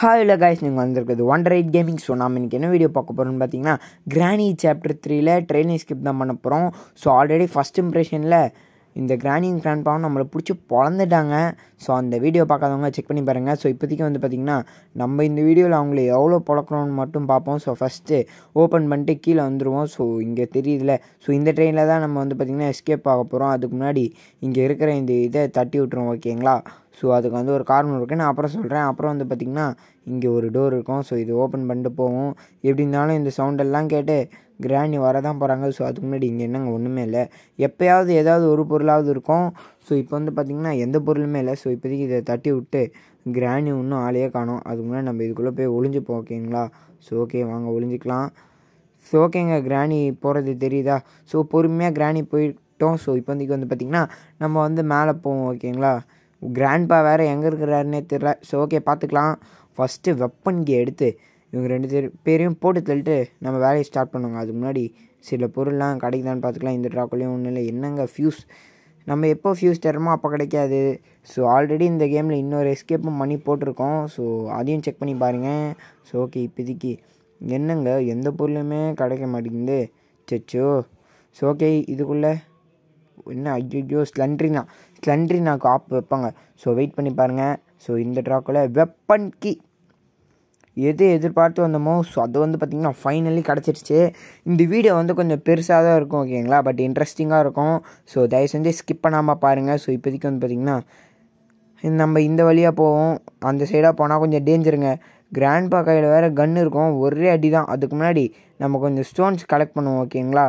hi இல்லை guys நீங்கள் வந்திருக்குது ஒன் ரைட் கேமிங் ஸோ நம்ம இன்றைக்கி என்ன வீடியோ பார்க்க போகிறோம்னு பார்த்தீங்கன்னா கிராணி சாப்டர் த்ரீல ட்ரெயினிங் ஸ்கிப் தான் பண்ண போகிறோம் ஸோ ஆல்ரெடி ஃபஸ்ட் இம்ப்ரெஷனில் இந்த கிராணியும் கிராண்ட்பாவும் நம்மளை பிடிச்சி பொழந்துட்டாங்க ஸோ அந்த வீடியோ பார்க்காதவங்க செக் பண்ணி பாருங்கள் ஸோ இப்போதைக்கு வந்து பார்த்திங்கன்னா நம்ம இந்த வீடியோவில் அவங்கள எவ்வளோ பழக்கணும்னு மட்டும் பார்ப்போம் ஸோ ஃபஸ்ட்டு ஓப்பன் பண்ணிட்டு கீழே வந்துடுவோம் ஸோ இங்கே தெரியுதுல ஸோ இந்த ட்ரெயினில் தான் நம்ம வந்து பார்த்திங்கன்னா எஸ்கேப் ஆக போகிறோம் அதுக்கு முன்னாடி இங்கே இருக்கிற இந்த இதை தட்டி விட்டுருவோம் ஓகேங்களா ஸோ அதுக்கு வந்து ஒரு காரணம் இருக்குது நான் அப்புறம் சொல்கிறேன் அப்புறம் வந்து பார்த்திங்கன்னா இங்கே ஒரு டோர் இருக்கும் ஸோ இது ஓப்பன் பண்ணிட்டு போவோம் எப்படி இருந்தாலும் இந்த சவுண்டெல்லாம் கேட்டு கிராணி வர தான் போகிறாங்க ஸோ அதுக்கு முன்னாடி இங்கே என்னங்க ஒன்றுமே இல்லை எப்போயாவது ஏதாவது ஒரு பொருளாவது இருக்கும் ஸோ இப்போ வந்து பார்த்திங்கன்னா எந்த பொருளுமே இல்லை ஸோ இப்போதைக்கு இதை தட்டி விட்டு கிராணி இன்னும் ஆளையே காணும் அதுக்கு முன்னாடி நம்ம இதுக்குள்ளே போய் ஒளிஞ்சுப்போம் ஓகேங்களா ஸோ ஓகே வாங்க ஒளிஞ்சிக்கலாம் ஸோ ஓகேங்க கிராணி போகிறது தெரியுதா ஸோ பொறுமையாக கிராணி போயிட்டோம் ஸோ இப்போதைக்கு வந்து பார்த்திங்கன்னா நம்ம வந்து மேலே போவோம் ஓகேங்களா கிராண்ட்பா வேறு எங்கே இருக்கிறாருன்னே தெரில ஸோ ஓகே பார்த்துக்கலாம் ஃபஸ்ட்டு வெப்பன் கே எடுத்து இவங்க ரெண்டு பேர் பேரையும் போட்டு தள்ளிட்டு நம்ம வேலையை ஸ்டார்ட் பண்ணுவோங்க அதுக்கு முன்னாடி சில பொருள்லாம் கிடைக்குதான்னு பார்த்துக்கலாம் இந்த ட்ராக்குள்ளேயும் ஒன்றும் இல்லை என்னங்க ஃபியூஸ் நம்ம எப்போ ஃபியூஸ் தரமோ அப்போ கிடைக்காது ஸோ ஆல்ரெடி இந்த கேமில் இன்னொரு எஸ்கேப்பும் பண்ணி போட்டிருக்கோம் ஸோ அதையும் செக் பண்ணி பாருங்கள் ஸோ ஓகே இப்போதைக்கு என்னங்க எந்த பொருளுமே கிடைக்க மாட்டேங்குது சச்சோ ஸோ ஓகே இதுக்குள்ளே என்ன ஐயோ ஸ்லண்ட்ரினா ஸ்லண்ட்ரினாக்கு ஆப் வைப்பாங்க ஸோ வெயிட் பண்ணி பாருங்கள் ஸோ இந்த ட்ராக்கில் வெப்பன் கீ எது எதிர்பார்த்து வந்தோமோ ஸோ அது வந்து பார்த்திங்கன்னா ஃபைனலி கிடச்சிருச்சு இந்த வீடியோ வந்து கொஞ்சம் பெருசாக தான் இருக்கும் ஓகேங்களா பட் இன்ட்ரெஸ்டிங்காக இருக்கும் ஸோ தயவு செஞ்சு ஸ்கிப் பண்ணாமல் பாருங்கள் ஸோ இப்போதைக்கு வந்து பார்த்திங்கன்னா நம்ம இந்த வழியாக போவோம் அந்த சைடாக போனால் கொஞ்சம் டேஞ்சருங்க கிராண்ட்பா கையில் வேறு கன் இருக்கும் ஒரே அடி தான் அதுக்கு முன்னாடி நம்ம கொஞ்சம் ஸ்டோன்ஸ் கலெக்ட் பண்ணுவோம் ஓகேங்களா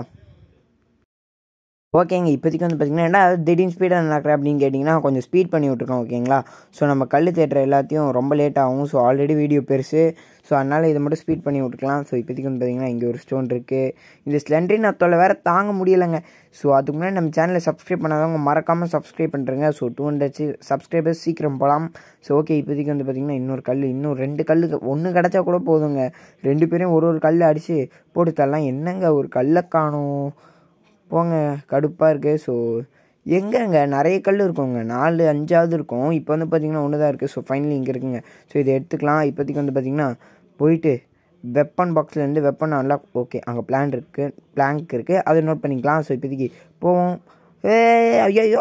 ஓகேங்க இப்போதைக்கு வந்து பார்த்திங்கன்னா என்ன திடீர்னு ஸ்பீடாக நடக்கிற அப்படின்னு கேட்டிங்கன்னா கொஞ்சம் ஸ்பீட் பண்ணி விட்ருக்கோம் ஓகேங்களா ஸோ நம்ம கல் தேட்டுற எல்லாத்தையும் ரொம்ப லேட் ஆகும் ஸோ ஆல்ரெடி வீடியோ பெருசு ஸோ அதனால் இதை மட்டும் ஸ்பீட் பண்ணி விட்டுக்கலாம் ஸோ இப்போதைக்கு வந்து பார்த்திங்கன்னா இங்கே ஒரு ஸ்டோன் இருக்குது இந்த ஸ்லெண்ட்ரின் அத்தோலை வேறு தாங்க முடியலைங்க ஸோ அதுக்கு முன்னாடி நம்ம சேனலை சப்ஸ்கிரைப் பண்ணாதவங்க மறக்காமல் சப்ஸ்கிரைப் பண்ணுறேங்க ஸோ டூ ஹண்ட்ரட் சப்ஸ்கிரைபர்ஸ் சீக்கிரம் போகலாம் ஸோ ஓகே இப்போதைக்கு வந்து பார்த்திங்கன்னா இன்னொரு கல் இன்னும் ரெண்டு கல் ஒன்று கிடச்சா கூட போதுங்க ரெண்டு பேரும் ஒரு ஒரு கல் அடித்து போட்டு தரலாம் என்னங்க ஒரு கல்லை காணும் போங்க கடுப்பாக இருக்குது ஸோ எங்கேங்க நிறைய கல் இருக்குங்க நாலு அஞ்சாவது இருக்கும் இப்போ வந்து பார்த்திங்கன்னா ஒன்று தான் இருக்குது ஸோ ஃபைனலி இங்கே இருக்குங்க ஸோ இதை எடுத்துக்கலாம் இப்போதைக்கு வந்து பார்த்திங்கன்னா போயிட்டு வெப்பன் பாக்ஸ்லேருந்து வெப்பன் அன்லாக் ஓகே அங்கே பிளான் இருக்குது பிளாங்க் இருக்குது அதை நோட் பண்ணிக்கலாம் ஸோ இப்போதைக்கு போவோம் ஏ ஐயோ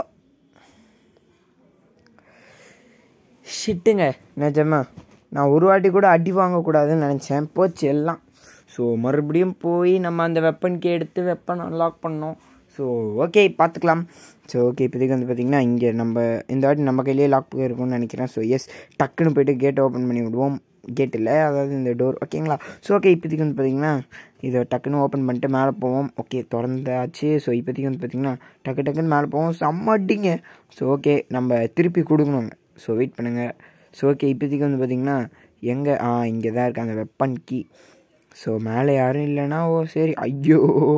ஷிட்டுங்க நிஜமா நான் ஒரு வாட்டி கூட அடி வாங்கக்கூடாதுன்னு நினச்சேன் போச்சு எல்லாம் ஸோ மறுபடியும் போய் நம்ம அந்த வெப்பனுக்கு எடுத்து வெப்பன் அன்லாக் பண்ணோம் ஸோ ஓகே பார்த்துக்கலாம் ஸோ ஓகே இப்போதைக்கு வந்து பார்த்திங்கன்னா இங்கே நம்ம இந்த வாட்டி நம்ம கையிலேயே லாக் போயிருக்கும்னு நினைக்கிறேன் ஸோ எஸ் டக்குன்னு போய்ட்டு கேட்டை ஓப்பன் பண்ணி விடுவோம் கேட் இல்லை அதாவது இந்த டோர் ஓகேங்களா ஸோ ஓகே இப்போதைக்கு வந்து பார்த்திங்கன்னா இதை டக்குன்னு ஓப்பன் பண்ணிட்டு மேலே போவோம் ஓகே திறந்தாச்சு ஸோ இப்போதைக்கு வந்து பார்த்திங்கன்னா டக்கு டக்குன்னு மேலே போவோம் செம்மட்டிங்க ஸோ ஓகே நம்ம திருப்பி கொடுக்கணுங்க ஸோ வெயிட் பண்ணுங்கள் ஸோ ஓகே இப்போதைக்கு வந்து பார்த்திங்கன்னா எங்கே ஆ இங்கே தான் இருக்குது அந்த வெப்பன் கீ ஸோ மேலே யாரும் இல்லைன்னா ஓ சரி ஐயோ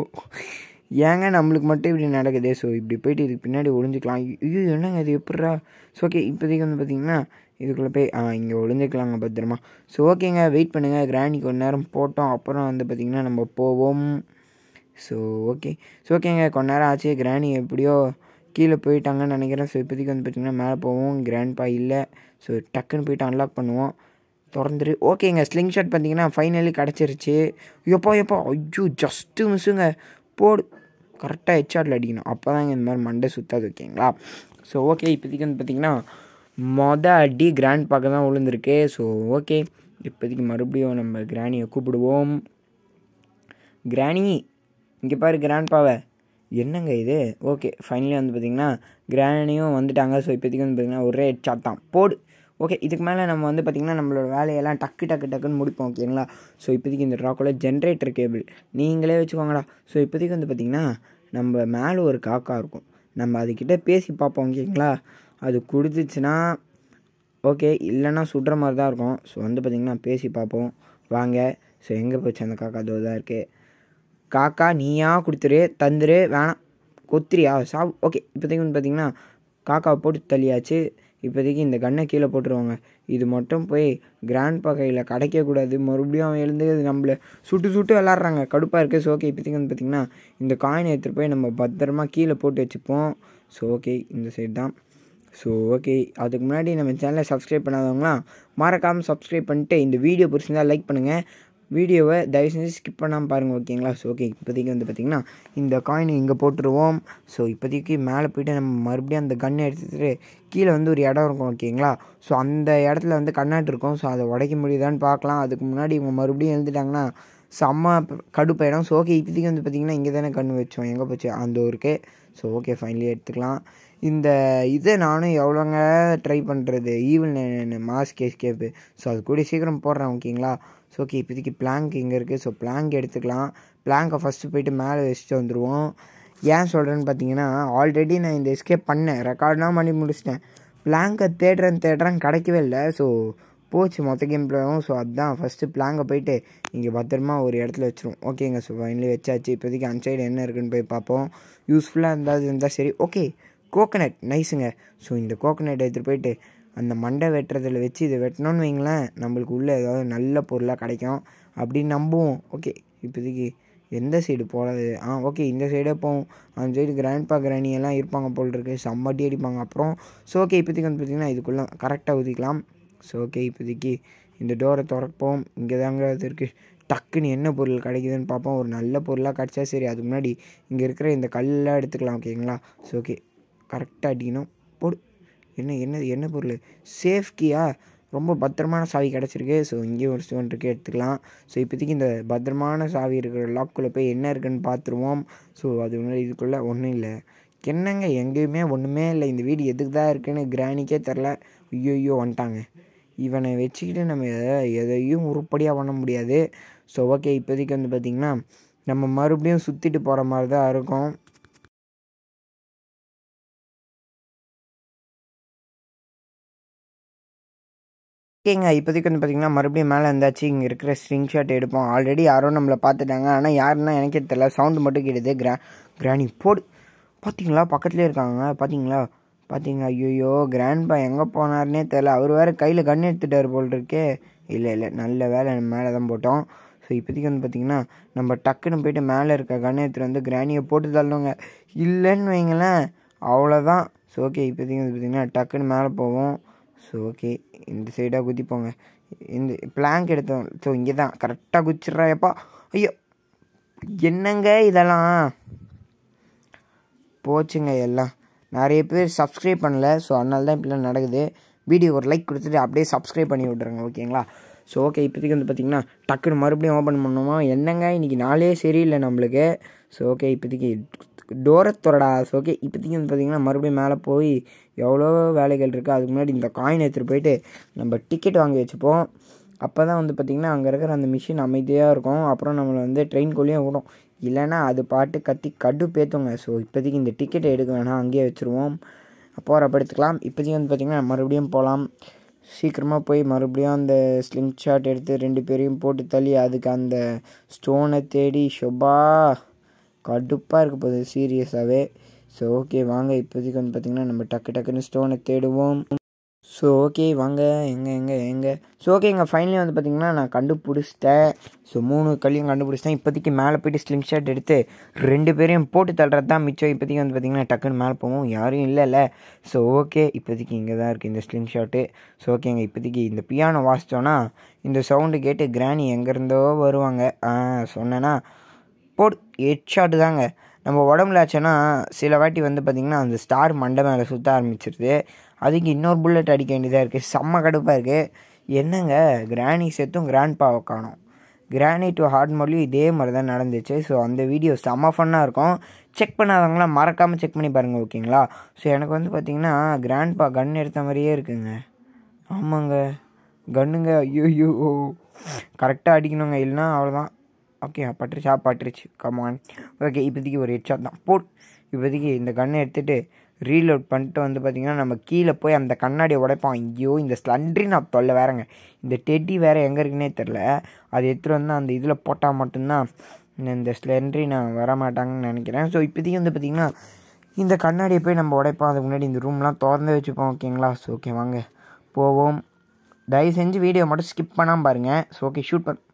ஏங்க நம்மளுக்கு மட்டும் இப்படி நடக்குது ஸோ இப்படி போயிட்டு இதுக்கு பின்னாடி ஒளிஞ்சிக்கலாம் ஐயோ என்னங்க இது எப்பட்றா ஸோ ஓகே இப்போதைக்கு வந்து பார்த்திங்கன்னா இதுக்குள்ளே போய் ஆ இங்கே ஒளிஞ்சிக்கலாங்க பத்திரமா ஸோ ஓகேங்க வெயிட் பண்ணுங்கள் கிராண்டிக்கு கொஞ்ச நேரம் போட்டோம் அப்புறம் வந்து பார்த்திங்கன்னா நம்ம போவோம் ஸோ ஓகே ஸோ ஓகேங்க கொஞ்ச நேரம் ஆச்சு கிராணி எப்படியோ கீழே போயிட்டாங்கன்னு நினைக்கிறேன் ஸோ இப்போதைக்கு வந்து பார்த்திங்கன்னா மேலே போவோம் கிராண்ட்பா இல்லை ஸோ டக்குன்னு போயிட்டு அன்லாக் பண்ணுவோம் திறந்துரு ஓகேங்க ஸ்லிங் ஷாட் பார்த்தீங்கன்னா ஃபைனலி கிடச்சிருச்சு எப்போ எப்போ ஐயோ ஜஸ்ட்டு மிஸ்ஸுங்க போடு கரெக்டாக ஹெச்ஆரில் அடிக்கணும் அப்போ தாங்க இந்த மாதிரி மண்டை சுற்றாது ஓகேங்களா ஸோ ஓகே இப்போதைக்கு வந்து பார்த்திங்கன்னா மொதல் அடி கிராண்ட் பார்க்க தான் விழுந்திருக்கு ஸோ ஓகே இப்போதைக்கு மறுபடியும் நம்ம கிராணியை கூப்பிடுவோம் கிராணி இங்கே பாரு கிராண்ட் பாவை என்னங்க இது ஓகே ஃபைனலி வந்து பார்த்திங்கன்னா கிராணியும் வந்துட்டாங்க ஸோ இப்போதைக்கு வந்து பார்த்திங்கன்னா ஒரே ஹெட்ஷாட் தான் போடு ஓகே இதுக்கு மேலே நம்ம வந்து பார்த்திங்கன்னா நம்மளோட வேலையெல்லாம் டக்கு டக்கு டக்குன்னு முடிப்போம் ஓகேங்களா ஸோ இப்போதைக்கு இந்த ட்ராக்கோட ஜென்ரேட்டர் கேபிள் நீங்களே வச்சுக்கோங்கடா ஸோ இப்போதைக்கு வந்து பார்த்திங்கன்னா நம்ம மேலே ஒரு காக்கா இருக்கும் நம்ம அதுக்கிட்ட பேசி பார்ப்போம் ஓகேங்களா அது கொடுத்துச்சுன்னா ஓகே இல்லைன்னா சுடுற மாதிரி தான் இருக்கும் ஸோ வந்து பார்த்திங்கன்னா பேசி பார்ப்போம் வாங்க ஸோ எங்கே போச்சு அந்த காக்கா அதோ தான் இருக்குது காக்கா நீயா கொடுத்துரு தந்துரு வேணாம் கொத்திரியா சாவு ஓகே இப்போதைக்கு வந்து பார்த்திங்கன்னா காக்காவை போட்டு தள்ளியாச்சு இப்போதைக்கு இந்த கண்ணை கீழே போட்டுருவாங்க இது மட்டும் போய் கிராண்ட் பகையில் கிடைக்கக்கூடாது மறுபடியும் அவன் எழுந்து நம்மளை சுட்டு சுட்டு விளாட்றாங்க கடுப்பாக இருக்குது ஸோ ஓகே இப்போதைக்கு வந்து பார்த்திங்கன்னா இந்த காயினை எடுத்துகிட்டு போய் நம்ம பத்திரமா கீழே போட்டு வச்சுப்போம் ஸோ ஓகே இந்த சைடு தான் ஸோ ஓகே அதுக்கு முன்னாடி நம்ம சேனலை சப்ஸ்கிரைப் பண்ணாதவங்களாம் மறக்காமல் சப்ஸ்கிரைப் பண்ணிட்டு இந்த வீடியோ பிடிச்சிருந்தால் லைக் பண்ணுங்கள் வீடியோவை தயவு செஞ்சு ஸ்கிப் பண்ணாமல் பாருங்கள் ஓகேங்களா ஸோ ஓகே இப்போதைக்கு வந்து பார்த்திங்கன்னா இந்த காயின் இங்கே போட்டுருவோம் ஸோ இப்போதைக்கு மேலே போயிட்டு நம்ம மறுபடியும் அந்த கன்னை எடுத்துகிட்டு கீழே வந்து ஒரு இடம் இருக்கும் ஓகேங்களா ஸோ அந்த இடத்துல வந்து கண்ணாட்டு இருக்கும் ஸோ அதை உடைக்க முடியுதான்னு பார்க்கலாம் அதுக்கு முன்னாடி இவங்க மறுபடியும் எழுந்துட்டாங்கன்னா செம்ம கடுப்பாயிடும் ஸோ ஓகே இப்போதைக்கு வந்து பார்த்திங்கன்னா இங்கே தானே கண் வச்சோம் எங்கே போச்சு அந்த ஊருக்கு ஸோ ஓகே ஃபைனலி எடுத்துக்கலாம் இந்த இதை நானும் எவ்வளோங்க ட்ரை பண்ணுறது ஈவில் மாஸ்க் எஸ்கேப்பு ஸோ அது கூட சீக்கிரம் போடுறேன் ஓகேங்களா ஸோ ஓகே இப்போதைக்கு பிளாங்க் இங்கே இருக்குது ஸோ பிளாங்க் எடுத்துக்கலாம் பிளாங்கை ஃபஸ்ட்டு போயிட்டு மேலே வச்சுட்டு வந்துடுவோம் ஏன் சொல்கிறேன்னு பார்த்தீங்கன்னா ஆல்ரெடி நான் இந்த எஸ்கேப் பண்ணேன் ரெக்கார்ட்லாம் பண்ணி முடிச்சிட்டேன் பிளாங்கை தேடுறேன் தேடுறேன் கிடைக்கவே இல்லை ஸோ போச்சு மொத்த கேம் பிளேவும் ஸோ அதுதான் ஃபஸ்ட்டு பிளாங்கை போயிட்டு இங்கே பத்திரமா ஒரு இடத்துல வச்சிரும் ஓகேங்க ஸோ ஃபைனலி வச்சாச்சு இப்போதைக்கு அந்த சைடு என்ன இருக்குன்னு போய் பார்ப்போம் யூஸ்ஃபுல்லாக இருந்தால் இருந்தால் சரி ஓகே கோகனட் நைஸுங்க ஸோ இந்த கோகனட் எடுத்துகிட்டு போயிட்டு அந்த மண்டை வெட்டுறதில் வச்சு இதை வெட்டினோன்னு வைங்களேன் நம்மளுக்கு உள்ளே ஏதாவது நல்ல பொருளாக கிடைக்கும் அப்படின்னு நம்புவோம் ஓகே இப்போதைக்கு எந்த சைடு போகிறது ஆ ஓகே இந்த சைடே போவோம் அந்த சைடு கிராண்ட்பா கிராணி எல்லாம் இருப்பாங்க போல் இருக்குது செம்மட்டி அடிப்பாங்க அப்புறம் ஸோ ஓகே இப்போதைக்கு வந்து பார்த்திங்கன்னா இதுக்குள்ளே கரெக்டாக ஊதிக்கலாம் ஸோ ஓகே இப்போதைக்கு இந்த டோரை திறப்போம் இங்கே தாங்க அது இருக்குது டக்குன்னு என்ன பொருள் கிடைக்குதுன்னு பார்ப்போம் ஒரு நல்ல பொருளாக கிடச்சா சரி அதுக்கு முன்னாடி இங்கே இருக்கிற இந்த கல்லெலாம் எடுத்துக்கலாம் ஓகேங்களா ஸோ ஓகே கரெக்டாக அடிக்கணும் போடு என்ன என்ன என்ன பொருள் சேஃப்கியா ரொம்ப பத்திரமான சாவி கிடச்சிருக்கு ஸோ இங்கேயும் ஒரு ஸ்டோன் இருக்குது எடுத்துக்கலாம் ஸோ இப்போதைக்கு இந்த பத்திரமான சாவி இருக்கிற லாக்குள்ளே போய் என்ன இருக்குன்னு பார்த்துருவோம் ஸோ அது முன்னாடி இதுக்குள்ளே ஒன்றும் இல்லை என்னங்க எங்கேயுமே ஒன்றுமே இல்லை இந்த வீடு எதுக்கு தான் இருக்குன்னு கிராணிக்கே தெரில ஐயோ வந்துட்டாங்க இவனை வச்சுக்கிட்டு நம்ம எதையும் உருப்படியாக பண்ண முடியாது ஸோ ஓகே இப்போதைக்கு வந்து பார்த்திங்கன்னா நம்ம மறுபடியும் சுற்றிட்டு போகிற மாதிரி தான் இருக்கும் ஓகேங்க இப்போதைக்கு வந்து பார்த்திங்கன்னா மறுபடியும் மேலே இருந்தாச்சு இங்கே இருக்கிற ஸ்க்ரீன் ஷாட் எடுப்போம் ஆல்ரெடி யாரோ நம்மளை பார்த்துட்டாங்க ஆனால் யாருன்னா எனக்கே தெரியல சவுண்டு மட்டும் கேடுது கிரா கிராணி போடு பார்த்தீங்களா பக்கத்துலேயே இருக்காங்க பார்த்தீங்களா பார்த்தீங்க ஐயோயோ கிராண்ட்பா எங்கே போனார்னே தெரில அவர் வேறு கையில் கன் எடுத்துட்டார் போல் இருக்கே இல்லை இல்லை நல்ல வேலை மேலே தான் போட்டோம் ஸோ இப்போதைக்கு வந்து பார்த்திங்கன்னா நம்ம டக்குன்னு போயிட்டு மேலே இருக்க கன் எடுத்துகிட்டு வந்து கிராணியை போட்டு தள்ளுங்க இல்லைன்னு வைங்களேன் அவ்வளோதான் ஸோ ஓகே இப்போதைக்கு வந்து பார்த்திங்கன்னா டக்குன்னு மேலே போவோம் ஸோ ஓகே இந்த சைடாக குதிப்போங்க இந்த பிளாங்க் எடுத்தோம் ஸோ இங்கே தான் கரெக்டாக குச்சிட்றா எப்பா ஐயோ என்னங்க இதெல்லாம் போச்சுங்க எல்லாம் நிறைய பேர் சப்ஸ்கிரைப் பண்ணல ஸோ அதனால தான் இப்படிலாம் நடக்குது வீடியோ ஒரு லைக் கொடுத்துட்டு அப்படியே சப்ஸ்கிரைப் பண்ணி விட்ருங்க ஓகேங்களா ஸோ ஓகே இப்போதைக்கு வந்து பார்த்திங்கன்னா டக்குன்னு மறுபடியும் ஓப்பன் பண்ணுமா என்னங்க இன்றைக்கி நாளே சரியில்லை நம்மளுக்கு ஸோ ஓகே இப்போதைக்கு டோரை துறடா ஸோ ஓகே இப்போதைக்கு வந்து பார்த்திங்கன்னா மறுபடியும் மேலே போய் எவ்வளோ வேலைகள் இருக்குது அதுக்கு முன்னாடி இந்த காயின் எடுத்துகிட்டு போயிட்டு நம்ம டிக்கெட் வாங்கி வச்சுப்போம் அப்போ தான் வந்து பார்த்திங்கன்னா அங்கே இருக்கிற அந்த மிஷின் அமைதியாக இருக்கும் அப்புறம் நம்மளை வந்து ட்ரெயின்குள்ளேயும் விடும் இல்லைன்னா அது பாட்டு கத்தி கடு பேத்துங்க ஸோ இப்போதைக்கு இந்த டிக்கெட்டை எடுக்க வேணாம் அங்கேயே வச்சுருவோம் போகிறப்ப எடுத்துக்கலாம் இப்போதைக்கு வந்து பார்த்திங்கன்னா மறுபடியும் போகலாம் சீக்கிரமாக போய் மறுபடியும் அந்த ஸ்லிங் ஷாட் எடுத்து ரெண்டு பேரையும் போட்டு தள்ளி அதுக்கு அந்த ஸ்டோனை தேடி ஷொபா கடுப்பாக இருக்க போகுது சீரியஸாகவே ஸோ ஓகே வாங்க இப்போதைக்கு வந்து பார்த்திங்கன்னா நம்ம டக்கு டக்குன்னு ஸ்டோனை தேடுவோம் ஸோ ஓகே வாங்க எங்கே எங்கே எங்கே ஸோ ஓகே எங்கள் ஃபைனலி வந்து பார்த்திங்கன்னா நான் கண்டுபிடிச்சிட்டேன் ஸோ மூணு கல்லையும் கண்டுபிடிச்சிட்டேன் இப்போதைக்கு மேலே போயிட்டு ஸ்லிங் ஷாட் எடுத்து ரெண்டு பேரையும் போட்டு தள்ளுறது தான் மிச்சம் இப்போதைக்கு வந்து பார்த்திங்கன்னா டக்குன்னு மேலே போவோம் யாரும் இல்லைல்ல ஸோ ஓகே இப்போதைக்கு இங்கே தான் இருக்குது இந்த ஸ்லிங் ஷாட்டு ஸோ ஓகேங்க இப்போதைக்கு இந்த பியானோ வாசித்தோன்னா இந்த சவுண்டு கேட்டு கிராணி எங்கேருந்தோ வருவாங்க ஆ சொன்னேன்னா போடு ஹெட் ஷாட்டு தாங்க நம்ம உடம்புல ஆச்சுன்னா சில வாட்டி வந்து பார்த்திங்கன்னா அந்த ஸ்டார் மண்டை மேலே சுற்ற ஆரம்பிச்சிருது அதுக்கு இன்னொரு புல்லட் அடிக்க வேண்டியதாக இருக்குது செம்ம கடுப்பாக இருக்குது என்னங்க கிராணி சேர்த்தும் கிராண்ட் பாவை காணும் கிராணி டு ஹார்ட் மொழியும் இதே மாதிரி தான் நடந்துச்சு ஸோ அந்த வீடியோ செம்ம ஃபன்னாக இருக்கும் செக் பண்ணாதவங்களாம் மறக்காமல் செக் பண்ணி பாருங்கள் ஓகேங்களா ஸோ எனக்கு வந்து பார்த்திங்கன்னா கிராண்ட் பா கன் எடுத்த மாதிரியே இருக்குங்க ஆமாங்க கன்னுங்க ஐயோ கரெக்டாக அடிக்கணுங்க இல்லைன்னா அவ்வளோதான் ஓகே பட்டுருச்சா பட்டுருச்சு கமான் ஓகே இப்போதைக்கு ஒரு ஹெட்ஷாட் தான் போட் இப்போதைக்கு இந்த கன்னை எடுத்துகிட்டு ரீலோட் பண்ணிட்டு வந்து பார்த்திங்கன்னா நம்ம கீழே போய் அந்த கண்ணாடியை உடைப்போம் ஐயோ இந்த ஸ்லண்ட்ரி நான் தொல்லை வேறங்க இந்த டெட்டி வேறு எங்கே இருக்குன்னே தெரில அது எடுத்துகிட்டு வந்து அந்த இதில் போட்டால் மட்டும்தான் இந்த ஸ்லெண்ட்ரி நான் வர மாட்டாங்கன்னு நினைக்கிறேன் ஸோ இப்போதைக்கு வந்து பார்த்திங்கன்னா இந்த கண்ணாடியை போய் நம்ம உடைப்போம் அதுக்கு முன்னாடி இந்த ரூம்லாம் திறந்து வச்சுப்போம் ஓகேங்களா ஸோ ஓகே வாங்க போவோம் தயவு செஞ்சு வீடியோ மட்டும் ஸ்கிப் பண்ணாமல் பாருங்கள் ஸோ ஓகே ஷூட் பண்ண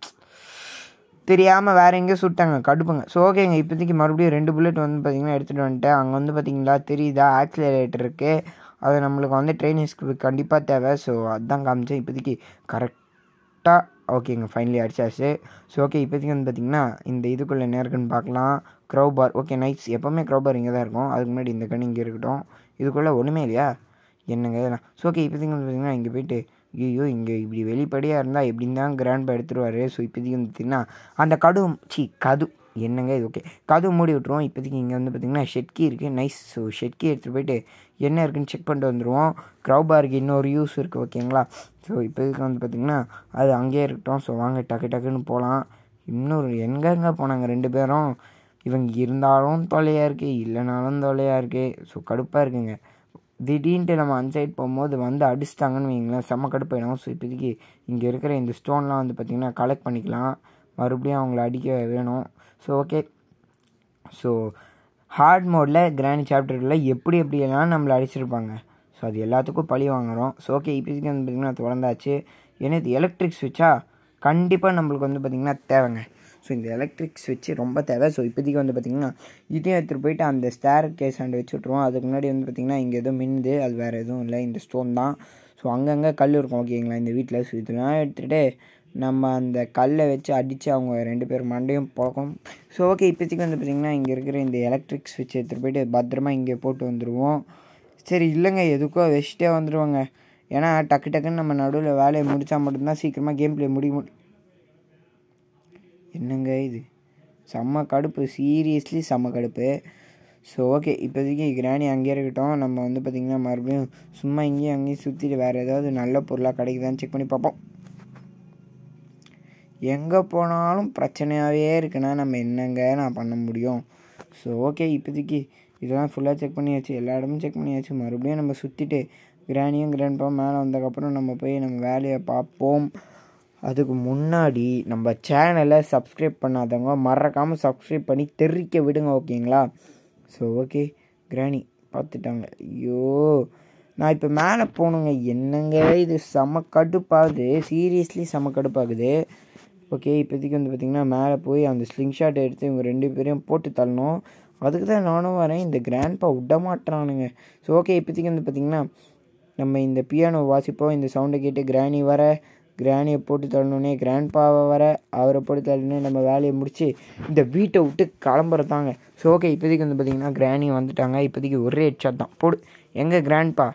தெரியாமல் வேறு எங்கேயோ சுட்டாங்க கடுப்புங்க ஸோ ஓகேங்க இப்போதைக்கு மறுபடியும் ரெண்டு புல்லட் வந்து பார்த்திங்கன்னா எடுத்துகிட்டு வந்துட்டேன் அங்கே வந்து பார்த்திங்களா தெரியுதா ஆக்சிலரேட்டர் இருக்குது அது நம்மளுக்கு வந்து ட்ரைனிங்ஸ்க்கு கண்டிப்பாக தேவை ஸோ அதுதான் காமிச்சேன் இப்போதைக்கு கரெக்டாக ஓகேங்க ஃபைனலி அடிச்சாச்சு ஸோ ஓகே இப்போதைக்கு வந்து பார்த்திங்கன்னா இந்த இதுக்குள்ளே என்ன இருக்குன்னு பார்க்கலாம் க்ரௌ பார் ஓகே நைட்ஸ் எப்போவுமே க்ரௌ பார் இங்கே தான் இருக்கும் அதுக்கு முன்னாடி இந்த கண்ணு இங்கே இருக்கட்டும் இதுக்குள்ளே ஒன்றுமே இல்லையா என்னங்க இதெல்லாம் ஸோ ஓகே இப்போதைக்கு வந்து பார்த்திங்கன்னா இங்கே போயிட்டு ஐயோ இங்கே இப்படி வெளிப்படையாக இருந்தால் எப்படின்னு தான் கிராண்ட் எடுத்துருவார் ஸோ இப்போதைக்கு வந்து பார்த்திங்கன்னா அந்த கடு சி கது என்னங்க இது ஓகே கதவு மூடி விட்ருவோம் இப்போதைக்கு இங்கே வந்து பார்த்திங்கன்னா ஷெட்கி இருக்குது நைஸ் ஸோ ஷெட்கி எடுத்துகிட்டு போயிட்டு என்ன இருக்குன்னு செக் பண்ணிட்டு வந்துடுவோம் க்ரௌபாருக்கு இன்னொரு யூஸ் இருக்குது ஓகேங்களா ஸோ இப்போதைக்கு வந்து பார்த்திங்கன்னா அது அங்கேயே இருக்கட்டும் ஸோ வாங்க டக்கு டக்குன்னு போகலாம் இன்னொரு எங்கெங்கே போனாங்க ரெண்டு பேரும் இவங்க இருந்தாலும் தொல்லையாக இருக்குது இல்லைனாலும் தொல்லையாக இருக்குது ஸோ கடுப்பாக இருக்குங்க திடீர்னுட்டு நம்ம அன்சைட் போகும்போது வந்து அடிச்சிட்டாங்கன்னு வைங்களேன் செம்ம கடுப்பாயிடும் ஸோ இப்போதைக்கு இங்கே இருக்கிற இந்த ஸ்டோன்லாம் வந்து பார்த்திங்கன்னா கலெக்ட் பண்ணிக்கலாம் மறுபடியும் அவங்கள அடிக்க வேணும் ஸோ ஓகே ஸோ ஹார்ட் மோடில் கிராண்ட் சாப்டரில் எப்படி எப்படியெல்லாம் நம்மளை அடிச்சிருப்பாங்க ஸோ அது எல்லாத்துக்கும் பழி வாங்குகிறோம் ஸோ ஓகே இப்போதைக்கு வந்து பார்த்திங்கன்னா திறந்தாச்சு ஏன்னா இது எலக்ட்ரிக் ஸ்விட்சா கண்டிப்பாக நம்மளுக்கு வந்து பார்த்திங்கன்னா தேவைங்க ஸோ இந்த எலக்ட்ரிக் ஸ்விட்ச் ரொம்ப தேவை ஸோ இப்போதைக்கு வந்து பார்த்திங்கன்னா இதையும் எடுத்துகிட்டு போயிட்டு அந்த ஸ்டேர் கேஸ் ஆண்டு வச்சு விட்ருவோம் அதுக்கு முன்னாடி வந்து பார்த்திங்கன்னா இங்கே எதுவும் மின்னுது அது வேறு எதுவும் இல்லை இந்த ஸ்டோன் தான் ஸோ அங்கங்கே கல் இருக்கும் ஓகேங்களா இந்த வீட்டில் ஸோ இதெல்லாம் எடுத்துகிட்டு நம்ம அந்த கல்லை வச்சு அடித்து அவங்க ரெண்டு பேர் மண்டையும் பழக்கம் ஸோ ஓகே இப்போதைக்கு வந்து பார்த்திங்கன்னா இங்கே இருக்கிற இந்த எலக்ட்ரிக் ஸ்விட்ச் எடுத்துகிட்டு போயிட்டு பத்திரமா இங்கே போட்டு வந்துடுவோம் சரி இல்லைங்க எதுக்கோ வச்சுட்டே வந்துடுவாங்க ஏன்னா டக்கு டக்குன்னு நம்ம நடுவில் வேலையை முடித்தா மட்டும்தான் சீக்கிரமாக கேம் ப்ளே முடிய முடியும் என்னங்க இது செம்ம கடுப்பு சீரியஸ்லி செம்ம கடுப்பு ஸோ ஓகே இப்போதைக்கு கிராணி அங்கேயே இருக்கட்டும் நம்ம வந்து பார்த்திங்கன்னா மறுபடியும் சும்மா இங்கேயும் அங்கேயும் சுற்றிட்டு வேறு ஏதாவது நல்ல பொருளாக கிடைக்குதான்னு செக் பண்ணி பார்ப்போம் எங்கே போனாலும் பிரச்சனையாகவே இருக்குன்னா நம்ம என்னங்க நான் பண்ண முடியும் ஸோ ஓகே இப்போதைக்கு இதெல்லாம் ஃபுல்லாக செக் பண்ணியாச்சு எல்லா இடமும் செக் பண்ணியாச்சு மறுபடியும் நம்ம சுற்றிட்டு கிராணியும் கிராண்ட்பா மேலே வந்ததுக்கப்புறம் நம்ம போய் நம்ம வேலையை பார்ப்போம் அதுக்கு முன்னாடி நம்ம சேனலை சப்ஸ்கிரைப் பண்ணாதவங்க மறக்காமல் சப்ஸ்கிரைப் பண்ணி தெரிவிக்க விடுங்க ஓகேங்களா ஸோ ஓகே கிராணி பார்த்துட்டாங்க ஐயோ நான் இப்போ மேலே போகணுங்க என்னங்க இது செம கடுப்பாகுது சீரியஸ்லி செம கடுப்பாகுது ஓகே இப்போதைக்கு வந்து பார்த்திங்கன்னா மேலே போய் அந்த ஸ்லிங் ஷாட் எடுத்து இவங்க ரெண்டு பேரையும் போட்டு தள்ளணும் அதுக்கு தான் நானும் வரேன் இந்த கிராண்ட்பா விட மாட்டுறானுங்க ஸோ ஓகே இப்போதைக்கு வந்து பார்த்திங்கன்னா நம்ம இந்த பியானோ வாசிப்போம் இந்த சவுண்டை கேட்டு கிராணி வர கிராணியை போட்டு தள்ளணுன்னே கிராண்ட்பாவை வர அவரை போட்டு தள்ளனே நம்ம வேலையை முடித்து இந்த வீட்டை விட்டு கிளம்புறதாங்க ஸோ ஓகே இப்போதைக்கு வந்து பார்த்திங்கன்னா கிராணி வந்துட்டாங்க இப்போதைக்கு ஒரே ஹெட்ஷாட் தான் போடு எங்கே கிராண்ட்பா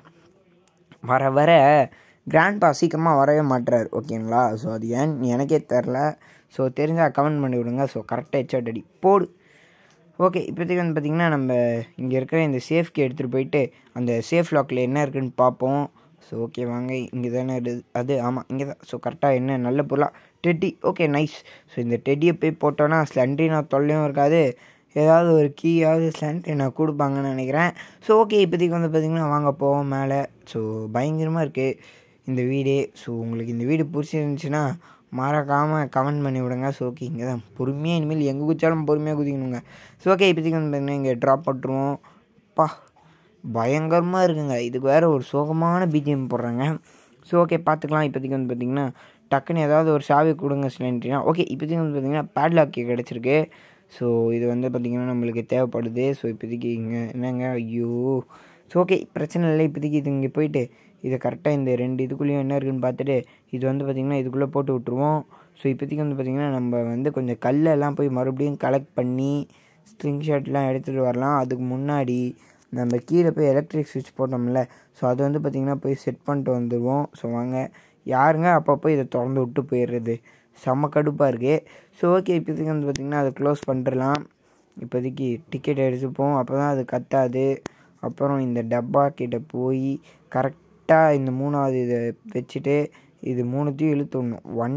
வர வர கிராண்ட்பா சீக்கிரமாக வரவே மாட்டுறாரு ஓகேங்களா ஸோ அது ஏன் எனக்கே தெரில ஸோ தெரிஞ்சால் கமெண்ட் பண்ணி விடுங்க ஸோ கரெக்டாக ஹெட்ஷாட் அடி போடு ஓகே இப்போதைக்கு வந்து பார்த்திங்கன்னா நம்ம இங்கே இருக்கிற இந்த சேஃப்க்கு எடுத்துகிட்டு போயிட்டு அந்த சேஃப் லாக்கில் என்ன இருக்குன்னு பார்ப்போம் ஸோ ஓகே வாங்க இங்கே தானே இது அது ஆமாம் இங்கே தான் ஸோ கரெக்டாக என்ன நல்ல பொருளாக டெட்டி ஓகே நைஸ் ஸோ இந்த டெட்டியை போய் போட்டோன்னா ஸ்லண்ட்ரினா தொல்லையும் இருக்காது ஏதாவது ஒரு கீயாவது ஸ்லண்ட்ரினா கொடுப்பாங்கன்னு நினைக்கிறேன் ஸோ ஓகே இப்போதைக்கு வந்து பார்த்திங்கன்னா வாங்க போவோம் மேலே ஸோ பயங்கரமாக இருக்குது இந்த வீடே ஸோ உங்களுக்கு இந்த வீடு பிடிச்சிருந்துச்சுன்னா மறக்காமல் கமெண்ட் பண்ணி விடுங்க ஸோ ஓகே இங்கே தான் பொறுமையாக இனிமேல் எங்கே குதிச்சாலும் பொறுமையாக குதிக்கணுங்க ஸோ ஓகே இப்போதைக்கு வந்து பார்த்தீங்கன்னா இங்கே ட்ராப் பண்ணுறோம் பா பயங்கரமாக இருக்குங்க இதுக்கு வேறு ஒரு சோகமான பிஜிஎம் போடுறாங்க ஸோ ஓகே பார்த்துக்கலாம் இப்போதைக்கு வந்து பார்த்திங்கன்னா டக்குன்னு ஏதாவது ஒரு சாவி கொடுங்க சிலிண்டரினா ஓகே இப்போதைக்கு வந்து பார்த்திங்கன்னா பேட்லாக்கி கிடச்சிருக்கு ஸோ இது வந்து பார்த்திங்கன்னா நம்மளுக்கு தேவைப்படுது ஸோ இப்போதைக்கு இங்கே என்னங்க ஐயோ ஸோ ஓகே பிரச்சனை இல்லை இப்போதைக்கு இது இங்கே போயிட்டு இதை கரெக்டாக இந்த ரெண்டு இதுக்குள்ளேயும் என்ன இருக்குன்னு பார்த்துட்டு இது வந்து பார்த்திங்கன்னா இதுக்குள்ளே போட்டு விட்ருவோம் ஸோ இப்போதைக்கு வந்து பார்த்திங்கன்னா நம்ம வந்து கொஞ்சம் கல்லெல்லாம் போய் மறுபடியும் கலெக்ட் பண்ணி ஸ்ட்ரிங் ஷாட்லாம் எடுத்துகிட்டு வரலாம் அதுக்கு முன்னாடி நம்ம கீழே போய் எலக்ட்ரிக் சுவிட்ச் போட்டோம்ல ஸோ அது வந்து பார்த்திங்கன்னா போய் செட் பண்ணிட்டு வந்துடுவோம் ஸோ வாங்க யாருங்க அப்பப்போ இதை திறந்து விட்டு போயிடுறது செம்ம கடுப்பாக இருக்குது ஸோ ஓகே இப்போதைக்கு வந்து பார்த்திங்கன்னா அதை க்ளோஸ் பண்ணிடலாம் இப்போதைக்கு டிக்கெட் எடுத்துப்போம் அப்போ தான் அது கத்தாது அப்புறம் இந்த டப்பா கிட்ட போய் கரெக்டாக இந்த மூணாவது இதை வச்சுட்டு இது மூணுத்தையும் இழுத்து விடணும் ஒன்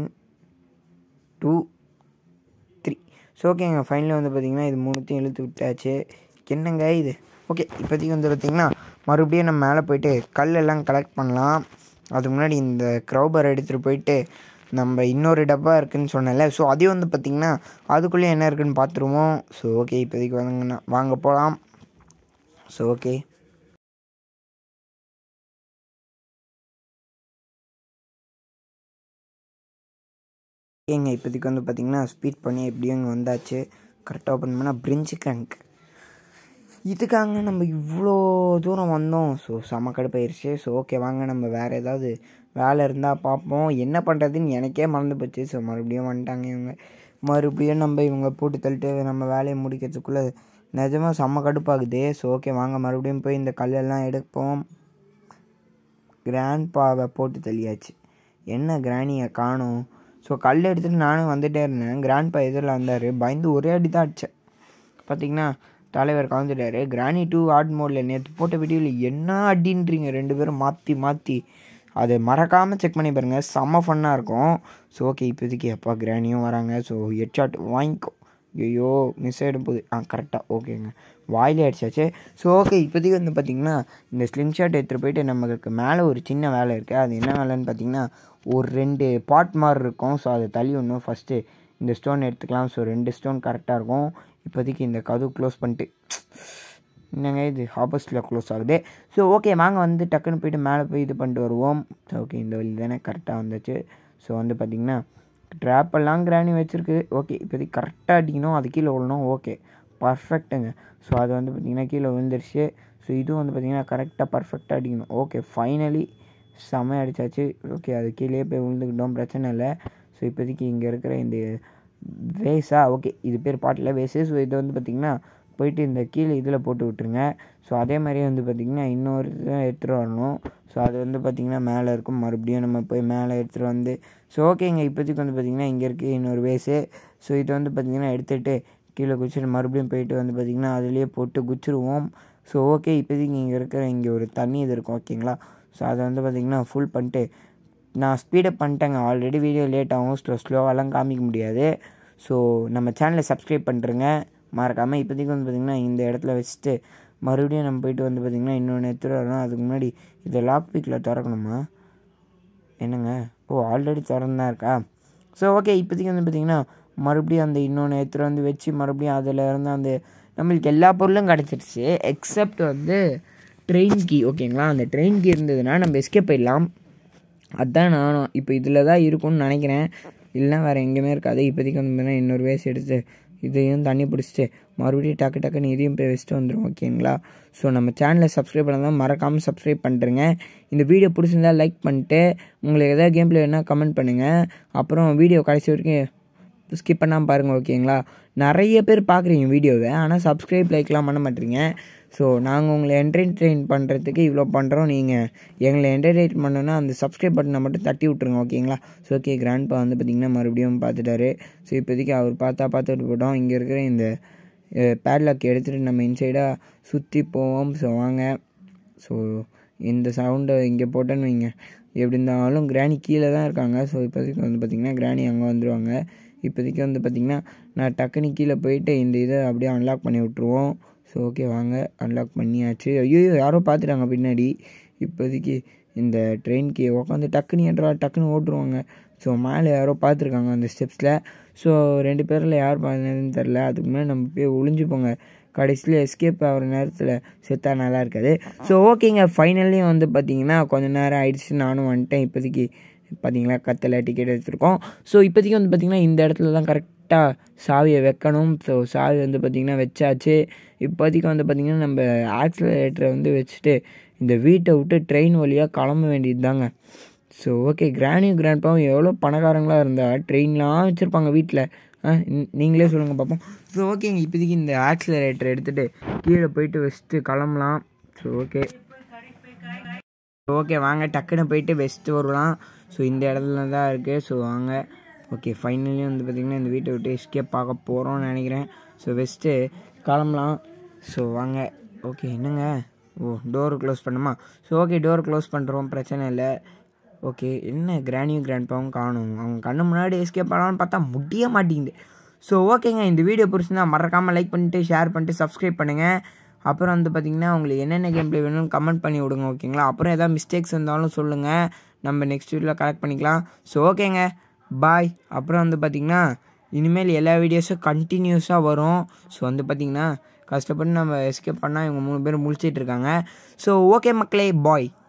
டூ த்ரீ ஸோ ஓகேங்க ஃபைனலில் வந்து பார்த்திங்கன்னா இது மூணுத்தையும் இழுத்து விட்டாச்சு என்னங்க இது ஓகே இப்போதைக்கு வந்து பார்த்திங்கன்னா மறுபடியும் நம்ம மேலே போயிட்டு கல்லெல்லாம் கலெக்ட் பண்ணலாம் அதுக்கு முன்னாடி இந்த க்ரௌபர் எடுத்துகிட்டு போயிட்டு நம்ம இன்னொரு டப்பா இருக்குதுன்னு சொன்னேன்ல ஸோ அதையும் வந்து பார்த்திங்கன்னா அதுக்குள்ளேயே என்ன இருக்குதுன்னு பார்த்துருவோம் ஸோ ஓகே இப்போதைக்கு வாங்கண்ணா வாங்க போகலாம் ஸோ ஓகே ஏங்க இப்போதைக்கு வந்து பார்த்திங்கன்னா ஸ்பீட் பண்ணி எப்படியும் இங்கே வந்தாச்சு கரெக்டாக ஓப்பன் பண்ணால் பிரிஞ்சு கிரங்க் இதுக்காங்க நம்ம இவ்வளோ தூரம் வந்தோம் ஸோ செம கடுப்பாயிருச்சு ஸோ ஓகே வாங்க நம்ம வேறு ஏதாவது வேலை இருந்தால் பார்ப்போம் என்ன பண்ணுறதுன்னு எனக்கே மறந்து போச்சு ஸோ மறுபடியும் வந்துட்டாங்க இவங்க மறுபடியும் நம்ம இவங்க போட்டு தள்ளிட்டு நம்ம வேலையை முடிக்கிறதுக்குள்ளே நிஜமாக செம்ம கடுப்பாகுது ஸோ ஓகே வாங்க மறுபடியும் போய் இந்த கல்லெல்லாம் எடுப்போம் கிராண்ட் பாவை போட்டு தள்ளியாச்சு என்ன கிராணியை காணும் ஸோ கல் எடுத்துகிட்டு நானும் வந்துட்டே இருந்தேன் கிராண்ட் பா எதிரில் வந்தார் பயந்து ஒரே அடி தான் அடித்தேன் பார்த்தீங்கன்னா தலைவர் கலந்துட்டாரு கிராணி டூ ஆட் மோடில் நேற்று போட்ட வீடியோவில் என்ன அடின்றீங்க ரெண்டு பேரும் மாற்றி மாற்றி அதை மறக்காமல் செக் பண்ணி பாருங்கள் செம்ம ஃபன்னாக இருக்கும் ஸோ ஓகே இப்போதைக்கு அப்பா கிராணியும் வராங்க ஸோ ஹெட்ஷாட் வாங்கிக்கோ ஐயோ மிஸ் ஆகிடும் போகுது ஆ கரெக்டாக ஓகேங்க வாயிலே அடிச்சாச்சு ஸோ ஓகே இப்போதைக்கு வந்து பார்த்திங்கன்னா இந்த ஸ்லிங் ஷாட் எடுத்துகிட்டு போயிட்டு நம்மளுக்கு மேலே ஒரு சின்ன வேலை இருக்குது அது என்ன வேலைன்னு பார்த்தீங்கன்னா ஒரு ரெண்டு பாட் மாதிரி இருக்கும் ஸோ அதை தள்ளி ஒன்று ஃபஸ்ட்டு இந்த ஸ்டோன் எடுத்துக்கலாம் ஸோ ரெண்டு ஸ்டோன் கரெக்டாக இருக்கும் இப்போதைக்கு இந்த கதவு க்ளோஸ் பண்ணிட்டு என்னங்க இது ஆப்போசிட்டில் க்ளோஸ் ஆகுது ஸோ ஓகே வாங்க வந்து டக்குன்னு போயிட்டு மேலே போய் இது பண்ணிட்டு வருவோம் ஸோ ஓகே இந்த வழி தானே கரெக்டாக வந்துச்சு ஸோ வந்து பார்த்திங்கன்னா ட்ராப்பெல்லாம் கிராணி வச்சுருக்கு ஓகே இப்போதைக்கு கரெக்டாக அடிக்கணும் அது கீழே விழணும் ஓகே பர்ஃபெக்ட்டுங்க ஸோ அது வந்து பார்த்திங்கன்னா கீழே விழுந்துருச்சு ஸோ இதுவும் வந்து பார்த்திங்கன்னா கரெக்டாக பர்ஃபெக்டாக அடிக்கணும் ஓகே ஃபைனலி செம்ம அடித்தாச்சு ஓகே அது கீழே போய் விழுந்துக்கிட்டோம் பிரச்சனை இல்லை ஸோ இப்போதைக்கு இங்கே இருக்கிற இந்த வேஸா ஓகே இது பேர் பாட்டில் வேஸு ஸோ இது வந்து பார்த்திங்கன்னா போயிட்டு இந்த கீழே இதில் போட்டு விட்ருங்க ஸோ அதே மாதிரியே வந்து பார்த்திங்கன்னா இன்னொரு இதை எடுத்துகிட்டு வரணும் ஸோ அது வந்து பார்த்திங்கன்னா மேலே இருக்கும் மறுபடியும் நம்ம போய் மேலே எடுத்துகிட்டு வந்து ஸோ ஓகேங்க இப்போதைக்கு வந்து பார்த்திங்கன்னா இங்கே இருக்குது இன்னொரு வேஸு ஸோ இது வந்து பார்த்திங்கன்னா எடுத்துகிட்டு கீழே குச்சிட்டு மறுபடியும் போயிட்டு வந்து பார்த்திங்கன்னா அதுலேயே போட்டு குச்சிருவோம் ஸோ ஓகே இப்போதைக்கு இங்கே இருக்கிற இங்கே ஒரு தண்ணி இது இருக்கும் ஓகேங்களா ஸோ அதை வந்து பார்த்திங்கன்னா ஃபுல் பண்ணிட்டு நான் ஸ்பீடப் பண்ணிட்டேங்க ஆல்ரெடி வீடியோ லேட் ஆகும் ஸ்லோ ஸ்லோவெல்லாம் காமிக்க முடியாது ஸோ நம்ம சேனலை சப்ஸ்கிரைப் பண்ணுறேங்க மறக்காமல் இப்போதைக்கு வந்து பார்த்திங்கன்னா இந்த இடத்துல வச்சுட்டு மறுபடியும் நம்ம போயிட்டு வந்து பார்த்திங்கன்னா இன்னொன்று எடுத்துகிட்டு வரணும் அதுக்கு முன்னாடி இதை லாக் பீக்கில் திறக்கணுமா என்னங்க ஓ ஆல்ரெடி திறந்தான் இருக்கா ஸோ ஓகே இப்போதைக்கு வந்து பார்த்திங்கன்னா மறுபடியும் அந்த இன்னொன்று எடுத்துகிட்டு வந்து வச்சு மறுபடியும் அதில் இருந்து அந்த நம்மளுக்கு எல்லா பொருளும் கிடச்சிருச்சு எக்ஸப்ட் வந்து ட்ரெயின் கீ ஓகேங்களா அந்த ட்ரெயின் கீ இருந்ததுன்னா நம்ம எஸ்கேப் போயிடலாம் அதுதான் நானும் இப்போ இதில் தான் இருக்கும்னு நினைக்கிறேன் இல்லைனா வேறு எங்கேயுமே இருக்காது இப்போதைக்கு வந்து பார்த்தீங்கன்னா இன்னொரு வேஸ்ட் எடுத்து இதையும் தண்ணி பிடிச்சிட்டு மறுபடியும் டக்கு டக்குன்னு இதையும் போய் வச்சுட்டு வந்துடும் ஓகேங்களா ஸோ நம்ம சேனலை சப்ஸ்கிரைப் பண்ணால் மறக்காமல் சப்ஸ்கிரைப் பண்ணுறேங்க இந்த வீடியோ பிடிச்சிருந்தா லைக் பண்ணிட்டு உங்களுக்கு எதாவது கேம் பிளே வேணால் கமெண்ட் பண்ணுங்கள் அப்புறம் வீடியோ கடைசி வரைக்கும் ஸ்கிப் பண்ணாமல் பாருங்கள் ஓகேங்களா நிறைய பேர் பார்க்குறீங்க வீடியோவை ஆனால் சப்ஸ்கிரைப் லைக்லாம் பண்ண மாட்டீங்க ஸோ நாங்கள் உங்களை என்டர்டெயின் பண்ணுறதுக்கு இவ்வளோ பண்ணுறோம் நீங்கள் எங்களை என்டர்டெயின் பண்ணோன்னா அந்த சப்ஸ்கிரைப் பட்டனை மட்டும் தட்டி விட்ருங்க ஓகேங்களா ஸோ ஓகே கிராண்ட்பா வந்து பார்த்திங்கன்னா மறுபடியும் பார்த்துட்டாரு ஸோ இப்போதைக்கு அவர் பார்த்தா பார்த்துட்டு போட்டோம் இங்கே இருக்கிற இந்த பேட்லாக் எடுத்துகிட்டு நம்ம இன்சைடாக சுற்றி போவோம் ஸோ வாங்க ஸோ இந்த சவுண்டை இங்கே போட்டேன்னு வைங்க எப்படி இருந்தாலும் கிராணி கீழே தான் இருக்காங்க ஸோ இப்போதைக்கு வந்து பார்த்திங்கன்னா கிராணி அங்கே வந்துடுவாங்க இப்போதைக்கு வந்து பார்த்திங்கன்னா நான் டக்குனு கீழே போயிட்டு இந்த இதை அப்படியே அன்லாக் பண்ணி விட்ருவோம் ஸோ ஓகே வாங்க அன்லாக் பண்ணியாச்சு ஐயோ யாரோ பார்த்துட்டாங்க பின்னாடி இப்போதைக்கு இந்த ட்ரெயின்க்கு உட்காந்து டக்குன்னு ஏன்றா டக்குன்னு ஓட்டுருவாங்க ஸோ மேலே யாரோ பார்த்துருக்காங்க அந்த ஸ்டெப்ஸில் ஸோ ரெண்டு பேரில் யார் பார்த்ததுன்னு தெரில அதுக்கு முன்னாடி நம்ம போய் ஒளிஞ்சுப்போங்க கடைசியில் எஸ்கேப் ஆகிற நேரத்தில் செத்தா நல்லா இருக்காது ஸோ ஓகேங்க ஃபைனல்லையும் வந்து பார்த்திங்கன்னா கொஞ்சம் நேரம் ஆயிடுச்சு நானும் வந்துட்டேன் இப்போதைக்கு பார்த்தீங்களா கத்தில் டிக்கெட் எடுத்திருக்கோம் ஸோ இப்போதைக்கு வந்து பார்த்திங்கன்னா இந்த இடத்துல தான் கரெக்டாக சாவியை வைக்கணும் ஸோ சாவி வந்து பார்த்திங்கன்னா வச்சாச்சு இப்போதைக்கு வந்து பார்த்திங்கன்னா நம்ம ஆக்சிலரேட்டரை வந்து வச்சுட்டு இந்த வீட்டை விட்டு ட்ரெயின் வழியாக கிளம்ப வேண்டியது தாங்க ஸோ ஓகே கிராண்டியும் கிராண்ட்பாவும் எவ்வளோ பணக்காரங்களாக இருந்தால் ட்ரெயின்லாம் வச்சுருப்பாங்க வீட்டில் ஆ நீங்களே சொல்லுங்கள் பார்ப்போம் ஸோ ஓகேங்க இப்போதைக்கு இந்த ஆக்சிலரேட்டர் எடுத்துகிட்டு கீழே போயிட்டு வச்சுட்டு கிளம்பலாம் ஸோ ஓகே ஓகே வாங்க டக்குன்னு போயிட்டு வெஸ்ட்டு வரலாம் ஸோ இந்த இடத்துல தான் இருக்குது ஸோ வாங்க ஓகே ஃபைனலி வந்து பார்த்திங்கன்னா இந்த வீட்டை விட்டு எஸ்கேப் பார்க்க போகிறோம்னு நினைக்கிறேன் ஸோ வெஸ்ட்டு கிளம்பலாம் ஸோ வாங்க ஓகே என்னங்க ஓ டோர் க்ளோஸ் பண்ணுமா ஸோ ஓகே டோர் க்ளோஸ் பண்ணுறோம் பிரச்சனை இல்லை ஓகே என்ன கிராண்டியும் கிராண்ட்பாவும் காணும் அவங்க கண்ணு முன்னாடி எஸ்கேப் பண்ணலாம்னு பார்த்தா முடிய மாட்டேங்குது ஸோ ஓகேங்க இந்த வீடியோ பிடிச்சிருந்தா மறக்காமல் லைக் பண்ணிட்டு ஷேர் பண்ணிட்டு சப்ஸ்கிரைப் பண்ணுங்கள் அப்புறம் வந்து பார்த்திங்கன்னா உங்களுக்கு என்னென்ன கேம் ப்ளே வேணும்னு கமெண்ட் பண்ணி விடுங்க ஓகேங்களா அப்புறம் எதாவது மிஸ்டேக்ஸ் இருந்தாலும் சொல்லுங்கள் நம்ம நெக்ஸ்ட் வீடியோவில் கலெக்ட் பண்ணிக்கலாம் ஸோ ஓகேங்க பாய் அப்புறம் வந்து பார்த்திங்கன்னா இனிமேல் எல்லா வீடியோஸும் கண்டினியூஸாக வரும் ஸோ வந்து பார்த்திங்கன்னா கஷ்டப்பட்டு நம்ம எஸ்கேப் பண்ணால் இவங்க மூணு பேர் முழிச்சிட்டு இருக்காங்க ஸோ ஓகே மக்களே பாய்